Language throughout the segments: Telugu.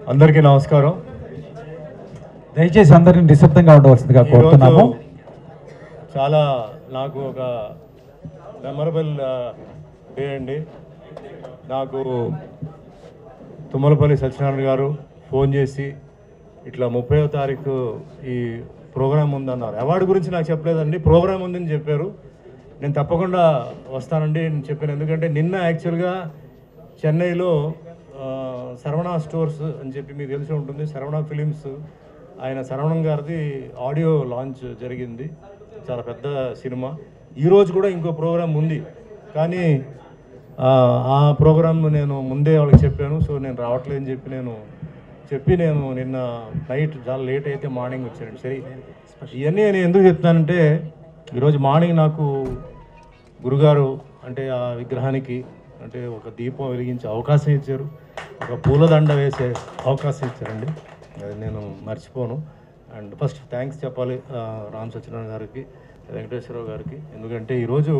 అందరికీ నమస్కారం దయచేసి అందరిని నిశ్శబ్దంగా ఉండవలసిందిగా కోరుతున్నాము ఈరోజు చాలా నాకు ఒక మెమరబుల్ డే అండి నాకు తుమ్మలపల్లి సత్యనారాయణ గారు ఫోన్ చేసి ఇట్లా ముప్పైవ తారీఖు ఈ ప్రోగ్రామ్ ఉందన్నారు అవార్డు గురించి నాకు చెప్పలేదండి ప్రోగ్రామ్ ఉందని చెప్పారు నేను తప్పకుండా వస్తానండి అని చెప్పాను ఎందుకంటే నిన్న యాక్చువల్గా చెన్నైలో ఆ, శరవణ స్టోర్స్ అని చెప్పి మీకు తెలిసి ఉంటుంది శరవణ ఫిలిమ్స్ ఆయన శరవణం గారిది ఆడియో లాంచ్ జరిగింది చాలా పెద్ద సినిమా ఈరోజు కూడా ఇంకో ప్రోగ్రామ్ ఉంది కానీ ఆ, ఆ ప్రోగ్రామ్ నేను ముందే వాళ్ళకి చెప్పాను సో నేను రావట్లేదని చెప్పి నేను చెప్పి నేను నిన్న నైట్ చాలా లేట్ అయితే మార్నింగ్ వచ్చాను సరే ఇవన్నీ నేను ఎందుకు చెప్తానంటే ఈరోజు మార్నింగ్ నాకు గురుగారు అంటే ఆ విగ్రహానికి అంటే ఒక దీపం వెలిగించే అవకాశం ఇచ్చారు ఒక పూలదండ వేసే అవకాశం ఇచ్చారండి అది నేను మర్చిపోను అండ్ ఫస్ట్ థ్యాంక్స్ చెప్పాలి ఆ, రామ్ సత్యనారాయణ గారికి వెంకటేశ్వరరావు గారికి ఎందుకంటే ఈరోజు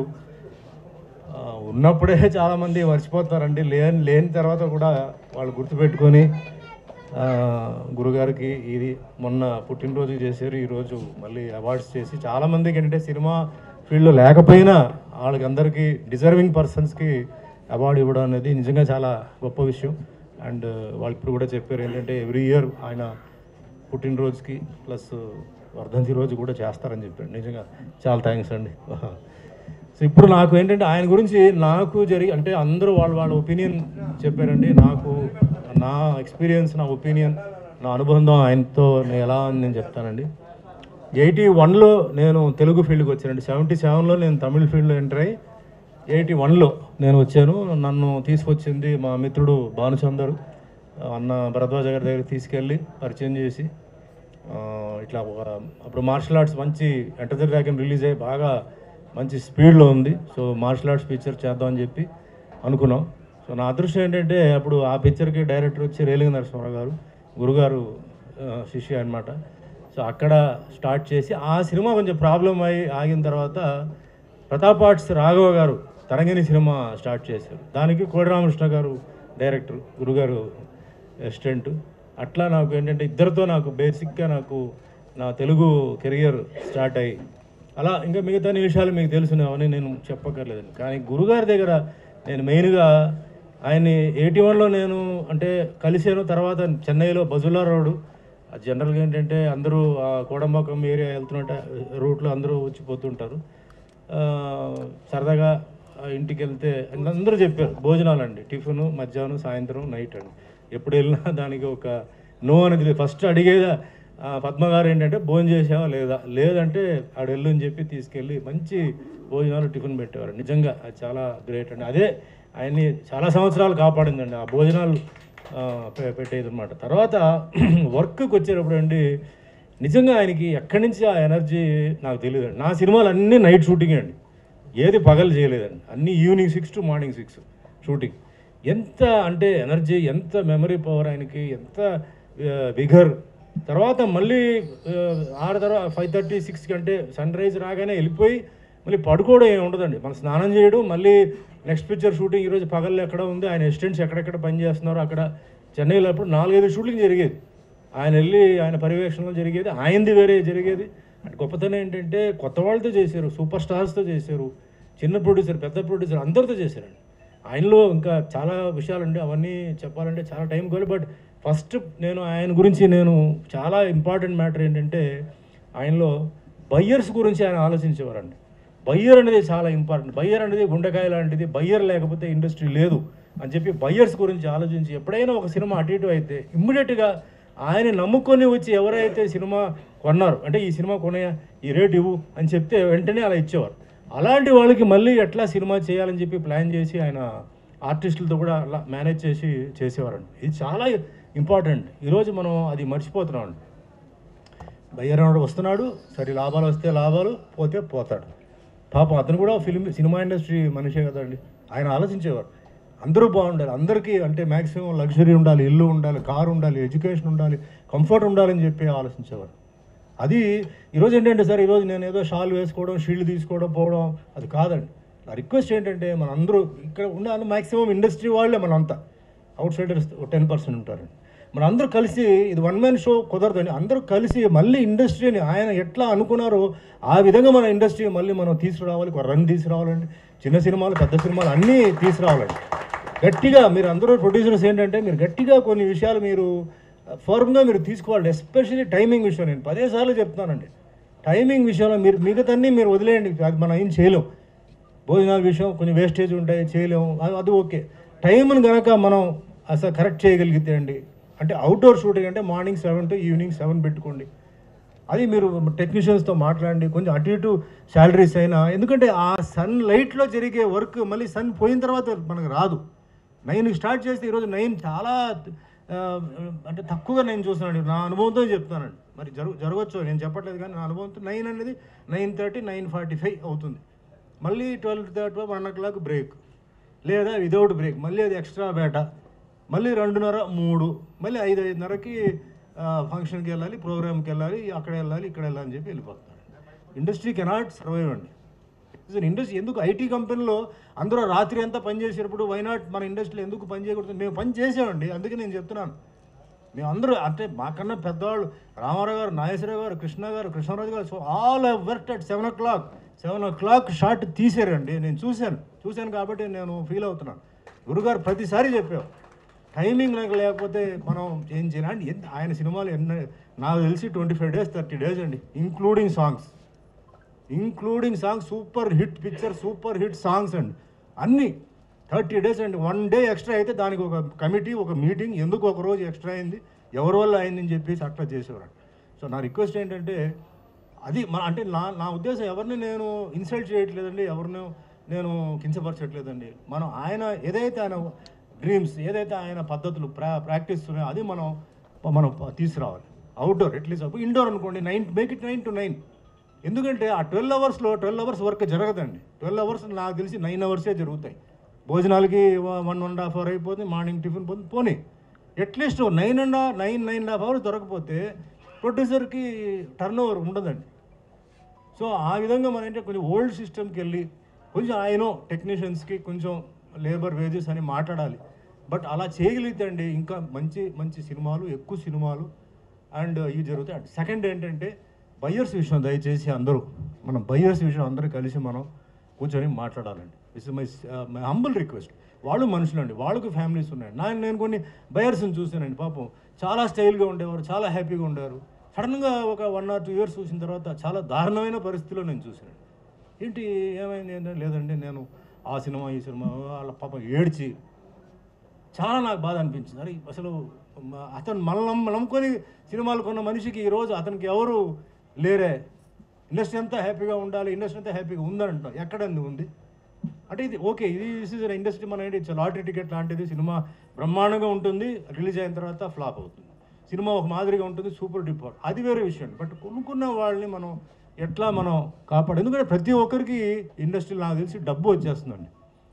ఆ, ఉన్నప్పుడే చాలామంది మర్చిపోతారండి లేని లేని తర్వాత కూడా వాళ్ళు గుర్తుపెట్టుకొని ఆ, గురుగారికి ఇది మొన్న పుట్టినరోజు చేశారు ఈరోజు మళ్ళీ అవార్డ్స్ చేసి చాలామందికి ఏంటంటే సినిమా ఫీల్డ్లో లేకపోయినా వాళ్ళకి అందరికీ డిజర్వింగ్ పర్సన్స్కి అవార్డు ఇవ్వడం అనేది నిజంగా చాలా గొప్ప విషయం అండ్ వాళ్ళు ఇప్పుడు కూడా చెప్పారు ఏంటంటే ఎవ్రీ ఇయర్ ఆయన పుట్టినరోజుకి ప్లస్ వర్ధంతి రోజు కూడా చేస్తారని చెప్పాడు నిజంగా చాలా థ్యాంక్స్ అండి సో ఇప్పుడు నాకు ఏంటంటే ఆయన గురించి నాకు జరిగి అంటే అందరూ వాళ్ళ వాళ్ళ ఒపీనియన్ చెప్పారండి నాకు నా ఎక్స్పీరియన్స్ నా ఒపీనియన్ నా అనుబంధం ఆయనతో నేను ఎలా అని నేను చెప్తానండి ఎయిటీ వన్లో నేను తెలుగు ఫీల్డ్కి వచ్చానండి సెవెంటీ సెవెన్లో నేను తమిళ ఫీల్డ్లో ఎంటర్ అయ్యి ఎయిటీ వన్లో నేను వచ్చాను నన్ను తీసుకొచ్చింది మా మిత్రుడు భానుచందర్ అన్న భరద్వాజ గారి దగ్గర తీసుకెళ్ళి పరిచయం చేసి ఆ, ఇట్లా ఒక అప్పుడు మార్షల్ ఆర్ట్స్ మంచి ఎంటర్ ద డ్రాగన్ రిలీజ్ అయ్యి బాగా మంచి స్పీడ్లో ఉంది సో మార్షల్ ఆర్ట్స్ పిక్చర్ చేద్దామని చెప్పి అనుకున్నాం సో నా అదృష్టం ఏంటంటే అప్పుడు ఆ పిక్చర్కి డైరెక్టర్ వచ్చి రేలింగ నరసింహారావు గారు గురుగారు ఆ, శిష్య అనమాట సో అక్కడ స్టార్ట్ చేసి ఆ సినిమా కొంచెం ప్రాబ్లం అయ్యి ఆగిన తర్వాత ప్రతాప్ ఆర్ట్స్ రాఘవ గారు తరంగిణి సినిమా స్టార్ట్ చేశారు దానికి కోడిరామకృష్ణ గారు డైరెక్టర్ గురుగారు అసిస్టెంట్ అట్లా నాకు ఏంటంటే ఇద్దరితో నాకు బేసిక్గా నాకు నా తెలుగు కెరియర్ స్టార్ట్ అయ్యి అలా ఇంకా మిగతా విషయాలు మీకు తెలుసునేవని నేను చెప్పక్కర్లేదండి కానీ గురుగారి దగ్గర నేను మెయిన్గా ఆయన్ని ఎయిటీ వన్లో నేను అంటే కలిసాను తర్వాత చెన్నైలో బజులా రోడ్డు అది జనరల్గా ఏంటంటే అందరూ ఆ కోడంబాకం ఏరియా వెళ్తున్నట్టు రూట్లో అందరూ వచ్చిపోతుంటారు ఆ, సరదాగా ఆ ఇంటికి వెళ్తే అందరూ చెప్పారు భోజనాలండి టిఫిన్ మధ్యాహ్నం సాయంత్రం నైట్ అండి ఎప్పుడు వెళ్ళినా దానికి ఒక నో అనేది లేదు. ఫస్ట్ అడిగేదా ఆ, పద్మ గారు ఏంటంటే భోజనం చేసావా లేదా లేదంటే ఆడు వెళ్ళు అని చెప్పి తీసుకెళ్ళి మంచి భోజనాలు టిఫిన్ పెట్టేవారు నిజంగా అది చాలా గ్రేట్ అండి అదే ఆయన్ని చాలా సంవత్సరాలు కాపాడిందండి ఆ భోజనాలు ఆ, పె- పెట్టేది అనమాట తర్వాత వర్క్కి వచ్చేటప్పుడు అండి నిజంగా ఆయనకి ఎక్కడి నుంచి ఆ ఎనర్జీ నాకు తెలియదు నా సినిమాలు అన్నీ నైట్ షూటింగ్ అండి ఏది పగలు చేయలేదండి అన్నీ evening six to morning six shooting ఎంత అంటే ఎనర్జీ ఎంత మెమరీ పవర్ ఆయనకి ఎంత విఘర్ తర్వాత మళ్ళీ ఆ, ఆరు తర్వాత ఫైవ్ థర్టీ సిక్స్ కంటే సన్ రైజ్ రాగానే వెళ్ళిపోయి మళ్ళీ పడుకోవడం ఏమి ఉండదండి మన స్నానం చేయడం మళ్ళీ నెక్స్ట్ పిక్చర్ షూటింగ్ ఈరోజు పగల్లో ఎక్కడ ఉంది ఆయన అసిస్టెంట్స్ ఎక్కడెక్కడ పని చేస్తున్నారో అక్కడ చెన్నైలో అప్పుడు నాలుగైదు షూటింగ్ జరిగేది ఆయన వెళ్ళి ఆయన పర్యవేక్షణలో జరిగేది ఆయనది వేరే జరిగేది అంటే గొప్పతనం ఏంటంటే కొత్త వాళ్ళతో చేశారు సూపర్ స్టార్స్తో చేశారు చిన్న ప్రొడ్యూసర్ పెద్ద ప్రొడ్యూసర్ అందరితో చేశారండి ఆయనలో ఇంకా చాలా విషయాలు ఉండి అవన్నీ చెప్పాలంటే చాలా టైం కావాలి బట్ ఫస్ట్ నేను ఆయన గురించి నేను చాలా ఇంపార్టెంట్ మ్యాటర్ ఏంటంటే ఆయనలో బయ్యర్స్ గురించి ఆయన ఆలోచించేవారండి బయ్యర్ అనేది చాలా ఇంపార్టెంట్ బయ్యర్ అనేది గుండెకాయ లాంటిది బయ్యర్ లేకపోతే ఇండస్ట్రీ లేదు అని చెప్పి బయ్యర్స్ గురించి ఆలోచించి ఎప్పుడైనా ఒక సినిమా అటు ఇటు అయితే ఇమ్మీడియట్గా ఆయన నమ్ముకొని వచ్చి ఎవరైతే సినిమా కొన్నారు అంటే ఈ సినిమా కొనయా ఈ రేట్ ఇవ్వు అని చెప్తే వెంటనే అలా ఇచ్చేవారు అలాంటి వాళ్ళకి మళ్ళీ ఎట్లా సినిమా చేయాలని చెప్పి ప్లాన్ చేసి ఆయన ఆర్టిస్టులతో కూడా అలా మేనేజ్ చేసి చేసేవారండి ఇది చాలా ఇంపార్టెంట్ ఈరోజు మనం అది మర్చిపోతున్నాం అండి బయ్యరవాడు వస్తున్నాడు సరే లాభాలు వస్తే లాభాలు పోతే పోతాడు పాపం అతను కూడా ఫిల్మ్ సినిమా ఇండస్ట్రీ మనిషే కదండి ఆయన ఆలోచించేవారు అందరూ బాగుండాలి అందరికీ అంటే మ్యాక్సిమం లగ్జరీ ఉండాలి ఇల్లు ఉండాలి కారు ఉండాలి ఎడ్యుకేషన్ ఉండాలి కంఫర్ట్ ఉండాలని చెప్పి ఆలోచించేవారు అది ఈరోజు ఏంటంటే సార్ ఈరోజు నేను ఏదో షాల్ వేసుకోవడం షీల్డ్ తీసుకోవడం పోవడం అది కాదండి నా రిక్వెస్ట్ ఏంటంటే మన అందరూ ఇక్కడ ఉన్న మ్యాక్సిమం ఇండస్ట్రీ వాళ్ళే మనంతా అవుట్ సైడర్స్ టెన్ పర్సెంట్ ఉంటారండి మన అందరూ కలిసి ఇది వన్ మ్యాన్ షో కుదరదండి అందరూ కలిసి మళ్ళీ ఇండస్ట్రీని ఆయన ఎట్లా అనుకున్నారో ఆ విధంగా మన ఇండస్ట్రీ మళ్ళీ మనం తీసుకురావాలి ఒక రన్ తీసుకురావాలండి చిన్న సినిమాలు పెద్ద సినిమాలు అన్నీ తీసుకురావాలండి గట్టిగా మీరు అందరూ ప్రొడ్యూసర్స్ ఏంటంటే మీరు గట్టిగా కొన్ని విషయాలు మీరు ఫర్మ్గా మీరు తీసుకోవాలి ఎస్పెషల్లీ టైమింగ్ విషయం నేను పదే సార్లు చెప్తానండి టైమింగ్ విషయంలో మీరు మిగతాన్ని మీరు వదిలేయండి అది మనం ఏం చేయలేం భోజనాల విషయం కొంచెం వేస్టేజ్ ఉంటాయి చేయలేము అది అది ఓకే టైంని కనుక మనం అసలు కరెక్ట్ చేయగలిగితే అండి అంటే అవుట్డోర్ షూటింగ్ అంటే morning seven to evening seven పెట్టుకోండి అది మీరు టెక్నీషియన్స్తో మాట్లాడండి కొంచెం అటు ఇటు శాలరీస్ అయినా ఎందుకంటే ఆ సన్ లైట్లో జరిగే వర్క్ మళ్ళీ సన్ పోయిన తర్వాత మనకు రాదు నైన్ స్టార్ట్ చేస్తే ఈరోజు నైన్ చాలా ఆ, అంటే తక్కువగా నేను చూస్తున్నాను నా అనుభవంతో చెప్తానండి మరి జరుగు జరగచ్చు నేను చెప్పట్లేదు కానీ నా అనుభవంతో నైన్ అనేది nine thirty nine forty five అవుతుంది మళ్ళీ twelve thirty one o'clock break లేదా వితౌట్ బ్రేక్ మళ్ళీ అది ఎక్స్ట్రా బేట మళ్ళీ రెండున్నర మూడు మళ్ళీ ఐదు ఐదున్నరకి ఆ, ఫంక్షన్కి వెళ్ళాలి ప్రోగ్రామ్కి వెళ్ళాలి అక్కడ వెళ్ళాలి ఇక్కడ వెళ్ళాలి అని చెప్పి వెళ్ళిపోతారు ఇండస్ట్రీ కెనాట్ సర్వైవ్ అండి ఇండస్ట్రీ ఎందుకు ఐటీ కంపెనీలో అందరూ రాత్రి అంతా పని చేసేటప్పుడు వైనాట్ మన ఇండస్ట్రీలో ఎందుకు పని చేయకూడదు మేము పని చేసామండి అందుకే నేను చెప్తున్నాను మేము అందరూ అంటే మాకన్నా పెద్దవాళ్ళు రామారావు గారు నాగేశ్వరరావు గారు Krishna garu Krishnaraju garu so all have work at seven o'clock seven o'clock short తీసారండి నేను చూశాను చూశాను కాబట్టి నేను ఫీల్ అవుతున్నాను గురుగారు ప్రతిసారి చెప్పావు టైమింగ్ నాకు లేకపోతే మనం ఏం చేయాలి ఎంత ఆయన సినిమాలు ఎన్న నాకు తెలిసి twenty five days thirty days అండి including songs including songs super hit picture super hit songs అండి అన్నీ థర్టీ డేస్ అండి వన్ డే ఎక్స్ట్రా అయితే దానికి ఒక కమిటీ ఒక మీటింగ్ ఎందుకు ఒక రోజు ఎక్స్ట్రా అయింది ఎవరి వల్ల అయిందని చెప్పేసి అట్లా చేసేవారు సో నా రిక్వెస్ట్ ఏంటంటే అది మన అంటే నా నా ఉద్దేశం ఎవరిని నేను ఇన్సల్ట్ చేయట్లేదండి ఎవరిని నేను కించపరచట్లేదండి మనం ఆయన ఏదైతే ఆయన డ్రీమ్స్ ఏదైతే ఆయన పద్ధతులు ప్రా ప్రాక్టీస్ ఉన్నాయో అది మనం మనం తీసుకురావాలి అవుట్డోర్ అట్లీస్ట్ ఇండోర్ అనుకోండి nine make it nine to nine ఎందుకంటే ఆ ట్వెల్వ్ అవర్స్లో ట్వెల్వ్ అవర్స్ వర్క్ జరగదండి ట్వెల్వ్ అవర్స్ నాకు తెలిసి నైన్ అవర్సే జరుగుతాయి భోజనాలకి వన్ అండ్ హాఫ్ అవర్ అయిపోతుంది మార్నింగ్ టిఫిన్ పోతుంది పోనీ at least nine and nine nine and half hours దొరకపోతే ప్రొడ్యూసర్కి టర్న్ ఓవర్ ఉండదండి సో ఆ విధంగా మనం ఏంటంటే కొంచెం ఓల్డ్ సిస్టమ్కి వెళ్ళి కొంచెం ఆయన టెక్నీషియన్స్కి కొంచెం లేబర్ వేజెస్ అని మాట్లాడాలి బట్ అలా చేయగలిగితే అండి ఇంకా మంచి మంచి సినిమాలు ఎక్కువ సినిమాలు అండ్ ఇవి జరుగుతాయి అండ్ సెకండ్ ఏంటంటే బయ్యర్స్ విషయం దయచేసి అందరూ మనం బయ్యర్స్ విషయం అందరూ కలిసి మనం కూర్చొని మాట్లాడాలండి this my my humble request వాళ్ళు మనుషులండి వాళ్ళకు ఫ్యామిలీస్ ఉన్నాయి నా నేను కొన్ని బయర్స్ని చూశానండి పాపం చాలా స్టైల్గా ఉండేవారు చాలా హ్యాపీగా ఉండేవారు సడన్గా ఒక వన్ ఆర్ టూ ఇయర్స్ చూసిన తర్వాత చాలా దారుణమైన పరిస్థితిలో నేను చూశాను ఏంటి ఏమైంది ఏంటంటే లేదండి నేను ఆ సినిమా ఈ సినిమా వాళ్ళ పాపం ఏడ్చి చాలా నాకు బాధ అనిపించింది అరే అసలు మ- అతను మనల్ని నమ్ము- నమ్ముకొని సినిమాలు కొన్న మనిషికి ఈరోజు అతనికి ఎవరు లేరే ఇండస్ట్రీ అంతా హ్యాపీగా ఉండాలి ఇండస్ట్రీ అంతా హ్యాపీగా ఉందని అంటున్నారు ఎక్కడంది ఉంది అంటే ఇది ఓకే ఇది దిస్ ఇస్ ఇండస్ట్రీ మన ఏంటి లాటరీ టికెట్ లాంటిది సినిమా బ్రహ్మాండంగా ఉంటుంది రిలీజ్ అయిన తర్వాత ఫ్లాప్ అవుతుంది సినిమా ఒక మాదిరిగా ఉంటుంది సూపర్ డిపోర్ అది వేరే విషయం బట్ కొనుక్కున్న వాళ్ళని మనం ఎట్లా మనం కాపాడు ఎందుకంటే ప్రతి ఒక్కరికి ఇండస్ట్రీలో నాకు తెలిసి డబ్బు వచ్చేస్తుందండి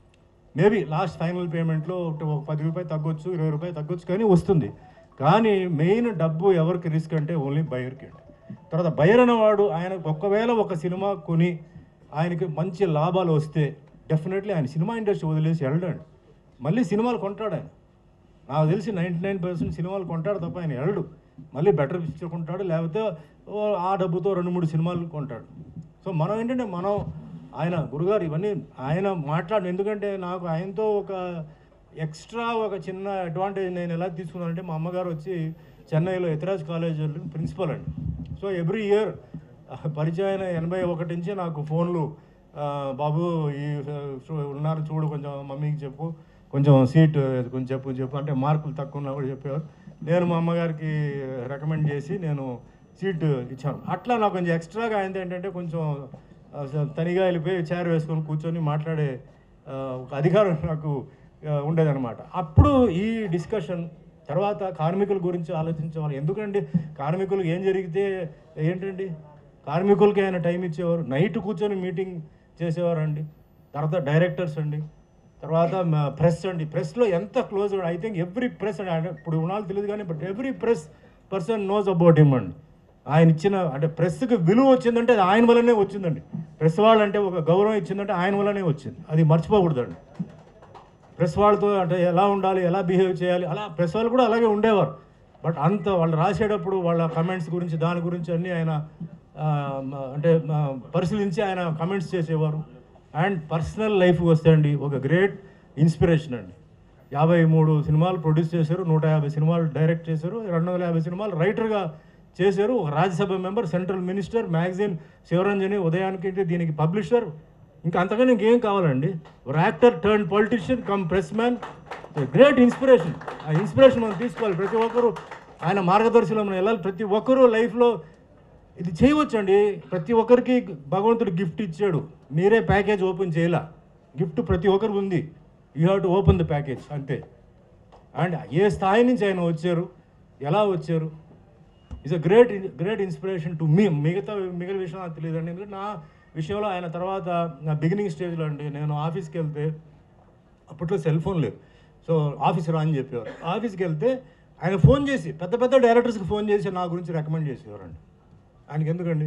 మేబీ లాస్ట్ ఫైనల్ పేమెంట్లో ఒక ఒక పది రూపాయలు తగ్గొచ్చు ఇరవై రూపాయలు తగ్గొచ్చు కానీ వస్తుంది కానీ మెయిన్ డబ్బు ఎవరికి రిస్క్ అంటే ఓన్లీ బయర్కి తర్వాత బయర్ అనేవాడు ఆయన ఒకవేళ ఒక సినిమా కొని ఆయనకి మంచి లాభాలు వస్తే డెఫినెట్లీ ఆయన సినిమా ఇండస్ట్రీ వదిలేసి వెళ్ళడండి మళ్ళీ సినిమాలు కొంటాడు ఆయన నాకు తెలిసి నైంటీ నైన్ పర్సెంట్ సినిమాలు కొంటాడు తప్ప ఆయన వెళ్ళడు మళ్ళీ బెటర్ పిక్చర్ కొంటాడు లేకపోతే ఓ ఆ డబ్బుతో రెండు మూడు సినిమాలు కొంటాడు సో మనం ఏంటంటే మనం ఆయన గురుగారు ఇవన్నీ ఆయన మాట్లాడు ఎందుకంటే నాకు ఆయనతో ఒక ఎక్స్ట్రా ఒక చిన్న అడ్వాంటేజ్ నేను ఎలా తీసుకున్నానంటే మా అమ్మగారు వచ్చి చెన్నైలో ఎతిరాజ్ కాలేజ్ ప్రిన్సిపల్ అండి సో ఎవ్రీ ఇయర్ పరిచయం అయిన ఎనభై ఒకటి నుంచి నాకు ఫోన్లు ఆ, బాబు ఈ చూ- ఉన్నారు చూడు కొంచెం మమ్మీకి చెప్పు కొంచెం సీట్ కొంచెం చెప్పు చెప్పు అంటే మార్కులు తక్కువ ఉన్నా కూడా చెప్పేవారు నేను మా అమ్మగారికి రికమెండ్ చేసి నేను సీట్ ఇచ్చాను అట్లా నాకు కొంచెం ఎక్స్ట్రాగా అయింది ఏంటంటే కొంచెం ఆ, తనిగా వెళ్ళిపోయి చైర్ వేసుకొని కూర్చొని మాట్లాడే ఆ, ఒక అధికారం నాకు ఆ, ఉండేదన్నమాట అప్పుడు ఈ డిస్కషన్ తర్వాత కార్మికుల గురించి ఆలోచించేవాళ్ళు ఎందుకండి కార్మికులు ఏం జరిగితే ఏంటండి కార్మికులకి ఆయన టైం ఇచ్చేవారు నైట్ కూర్చొని మీటింగ్ చేసేవారండి తర్వాత డైరెక్టర్స్ అండి తర్వాత ప్రెస్ అండి ప్రెస్లో ఎంత close I think every press అండి అంటే ఇప్పుడు ఉన్నాళ్ళు తెలియదు కానీ but every press person knows about him అండి ఆయన ఇచ్చిన అంటే ప్రెస్కి విలువ వచ్చిందంటే అది ఆయన వల్లనే వచ్చిందండి ప్రెస్ వాళ్ళంటే ఒక గౌరవం ఇచ్చిందంటే ఆయన వల్లనే వచ్చింది అది మర్చిపోకూడదండి ప్రెస్ వాళ్ళతో అంటే ఎలా ఉండాలి ఎలా బిహేవ్ చేయాలి అలా ప్రెస్ వాళ్ళు కూడా అలాగే ఉండేవారు బట్ అంత వాళ్ళు రాసేటప్పుడు వాళ్ళ కమెంట్స్ గురించి దాని గురించి అన్నీ ఆయన ఆ, మ- అంటే ఆ, పరిశీలించి ఆయన కమెంట్స్ చేసేవారు అండ్ పర్సనల్ లైఫ్కి వస్తే అండి ఒక గ్రేట్ ఇన్స్పిరేషన్ అండి యాభై మూడు సినిమాలు ప్రొడ్యూస్ చేశారు నూట యాభై సినిమాలు డైరెక్ట్ చేశారు రెండు వందల యాభై సినిమాలు రైటర్గా చేశారు ఒక Rajya Sabha member central minister magazine Sivaranjani ఉదయానికి దీనికి పబ్లిషర్ ఇంకా అంతకన్నా ఇంకేం కావాలండి ఒక actor turn politician come press man great inspiration ఆ ఇన్స్పిరేషన్ మనం తీసుకోవాలి ప్రతి ఒక్కరూ ఆయన మార్గదర్శనంలో మనం వెళ్ళాలి ప్రతి ఒక్కరూ లైఫ్లో ఇది చేయవచ్చండి ప్రతి ఒక్కరికి భగవంతుడు గిఫ్ట్ ఇచ్చాడు మీరే ప్యాకేజ్ ఓపెన్ చేయలా గిఫ్ట్ ప్రతి ఒక్కరికి ఉంది you have to open the package అంతే అండ్ ఏ స్థాయి నుంచి ఆయన వచ్చారు ఎలా వచ్చారు is a great great inspiration to me మిగతా మిగిలిన విషయం నాకు తెలియదండి ఎందుకంటే నా విషయంలో ఆయన తర్వాత నా బిగినింగ్ స్టేజ్లో అండి నేను ఆఫీస్కి వెళ్తే అప్పట్లో సెల్ ఫోన్ లేవు సో ఆఫీస్ రా అని చెప్పేవారు ఆఫీస్కి వెళ్తే ఆయన ఫోన్ చేసి పెద్ద పెద్ద డైరెక్టర్స్కి ఫోన్ చేసి నా గురించి రికమెండ్ చేసేవారండి ఆయనకి ఎందుకండి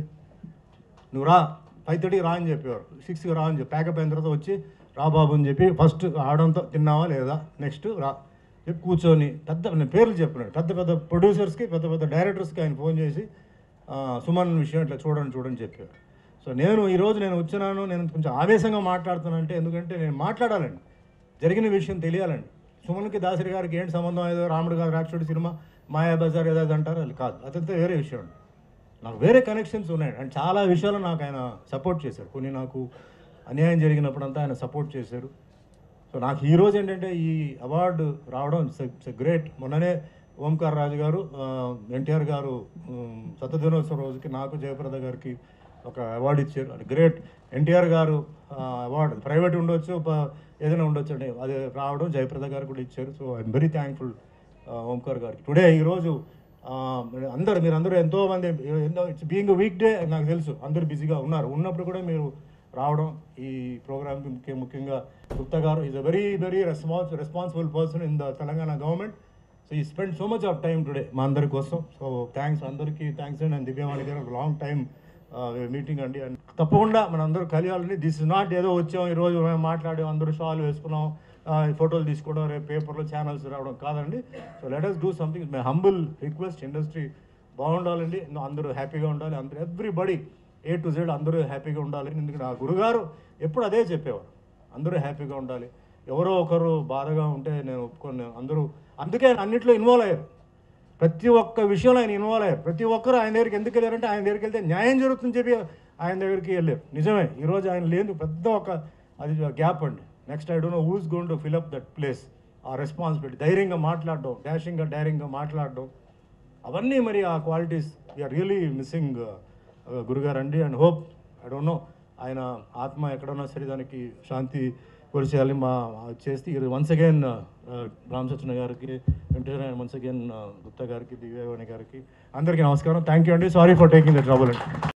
నువ్వు రా ఫైవ్ థర్టీకి రా అని చెప్పేవారు సిక్స్కి రా అని చెప్పి ప్యాకప్ అయిన తర్వాత వచ్చి రా బాబు అని చెప్పి ఫస్ట్ ఆడంతో తిన్నావా లేదా నెక్స్ట్ రా చెప్పి కూర్చొని పెద్ద నేను పేర్లు చెప్పినాడు పెద్ద పెద్ద ప్రొడ్యూసర్స్కి పెద్ద పెద్ద డైరెక్టర్స్కి ఆయన ఫోన్ చేసి ఆ, సుమన్ విషయం ఇట్లా చూడండి చూడండి చెప్పారు సో నేను ఈరోజు నేను వచ్చినాను నేను కొంచెం ఆవేశంగా మాట్లాడుతానంటే ఎందుకంటే నేను మాట్లాడాలండి జరిగిన విషయం తెలియాలండి సుమన్కి దాసరి గారికి ఏంటి సంబంధం ఏదో రాముడు గారు రాక్షుడు సినిమా మాయా బజార్ ఏదో అంటారు అది కాదు అదంతా వేరే విషయం అండి నాకు వేరే కనెక్షన్స్ ఉన్నాయి అండ్ చాలా విషయాలు నాకు ఆయన సపోర్ట్ చేశారు కొన్ని నాకు అన్యాయం జరిగినప్పుడంతా ఆయన సపోర్ట్ చేశారు సో నాకు ఈ రోజు ఏంటంటే ఈ అవార్డు రావడం ఇట్స్ గ్రేట్ మొన్ననే ఓంకార్ రాజు గారు ఎన్టీఆర్ గారు ఉమ్, శతదినోత్సవం రోజుకి నాకు జయప్రద గారికి ఒక అవార్డు ఇచ్చారు అది గ్రేట్ ఎన్టీఆర్ గారు అవార్డు ప్రైవేట్ ఉండొచ్చు ప- ఏదైనా ఉండొచ్చు అండి అది రావడం జయప్రద గారు కూడా ఇచ్చారు so I'm very thankful Omkar గారికి టుడే ఈరోజు ఆ, అందరు మీరు అందరూ ఎంతో మంది ఎంతో ఇట్స్ బీయింగ్ వీక్ డే నాకు తెలుసు అందరూ బిజీగా ఉన్నారు ఉన్నప్పుడు కూడా మీరు రావడం ఈ ప్రోగ్రామ్కి ముఖ్య ముఖ్యంగా Gupta garu is a very very response responsible person in the Telangana government so ఈ spend so much of time today మా అందరి కోసం సో థ్యాంక్స్ అందరికీ థ్యాంక్స్ అండి and Divyavani garu long time meeting అండి అండ్ తప్పకుండా మన అందరూ కలియాలని దిస్ ఇస్ నాట్ ఏదో వచ్చాం ఈరోజు మేము మాట్లాడాం అందరూ షాల్ వేసుకున్నాం ఆ, ఈ ఫోటోలు తీసుకోవడం రేపు పేపర్లో ఛానల్స్ రావడం కాదండి so let us do something my humble request industry బాగుండాలండి అందరూ హ్యాపీగా ఉండాలి అందరూ ఎవ్రీబడి ఏ టు జెడ్ అందరూ హ్యాపీగా ఉండాలి ఎందుకంటే ఆ గురుగారు ఎప్పుడు అదే చెప్పేవారు అందరూ హ్యాపీగా ఉండాలి ఎవరో ఒకరు బాధగా ఉంటే నేను ఒప్పుకొని అందరూ అందుకే ఆయన అన్నింటిలో ఇన్వాల్వ్ అయ్యారు ప్రతి ఒక్క విషయంలో ఆయన ఇన్వాల్వ్ అయ్యారు ప్రతి ఒక్కరు ఆయన దగ్గరికి ఎందుకు వెళ్ళారంటే ఆయన దగ్గరికి వెళ్తే న్యాయం జరుగుతుందని చెప్పి ఆయన దగ్గరికి వెళ్ళారు నిజమే ఈరోజు ఆయన లేదు పెద్ద ఒక అది గ్యాప్ అండి next I don't know who's gonna fill up that place ఆ రెస్పాన్సిబిలిటీ ధైర్యంగా మాట్లాడడం డాషింగ్గా డైరింగ్గా మాట్లాడడం అవన్నీ మరి ఆ క్వాలిటీస్ వీఆర్ రియలీ మిస్సింగ్ గురుగారు అండి and hope I don't know ఆయన ఆత్మ ఎక్కడున్నా సరే దానికి శాంతి కొలిచేయాలి మా చేస్తే ఇది వన్స్ అగైన్ రామ్ సత్యన గారికి వెంకటేశ్వర వన్స్ అగైన్ గుప్తా గారికి దివ్యవాణి గారికి అందరికీ నమస్కారం థ్యాంక్ యూ అండి sorry for taking the trouble అండి